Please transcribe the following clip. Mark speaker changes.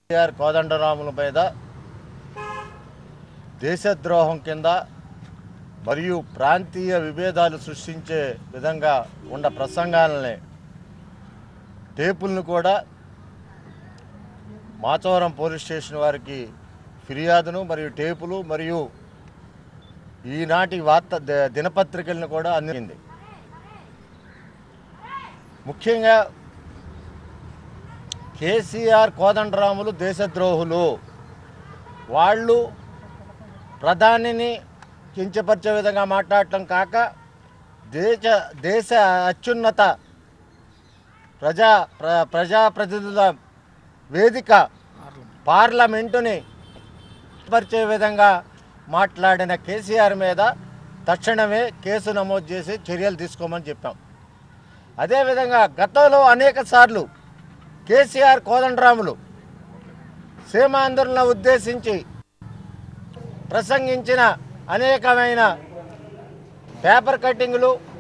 Speaker 1: కేసీఆర్ కోదండరాముల మీద దేశద్రోహం కింద మరియు ప్రాంతీయ విభేదాలు సృష్టించే విధంగా ఉన్న ప్రసంగాలని టేపులను కూడా మాచవరం పోలీస్ స్టేషన్ వారికి ఫిర్యాదును మరియు టేపులు మరియు ఈనాటి వార్త ద- దినపత్రికలను కూడా అందింది ముఖ్యంగా కేసీఆర్ కోదండరాములు దేశద్రోహులు వాళ్ళు ప్రధానిని కించపరిచే విధంగా మాట్లాడటం కాక దేశ దేశ అత్యున్నత ప్రజా ప్ర ప్రజాప్రతినిధుల వేదిక పార్లమెంటుని పరిచే విధంగా మాట్లాడిన కేసీఆర్ మీద తక్షణమే కేసు నమోదు చేసి చర్యలు తీసుకోమని చెప్పాం అదేవిధంగా గతంలో అనేక సార్లు కేసీఆర్ కోదండరాములు సీమాంధ్రులను ఉద్దేశించి ప్రసంగించిన అనేకమైన పేపర్ కట్టింగులు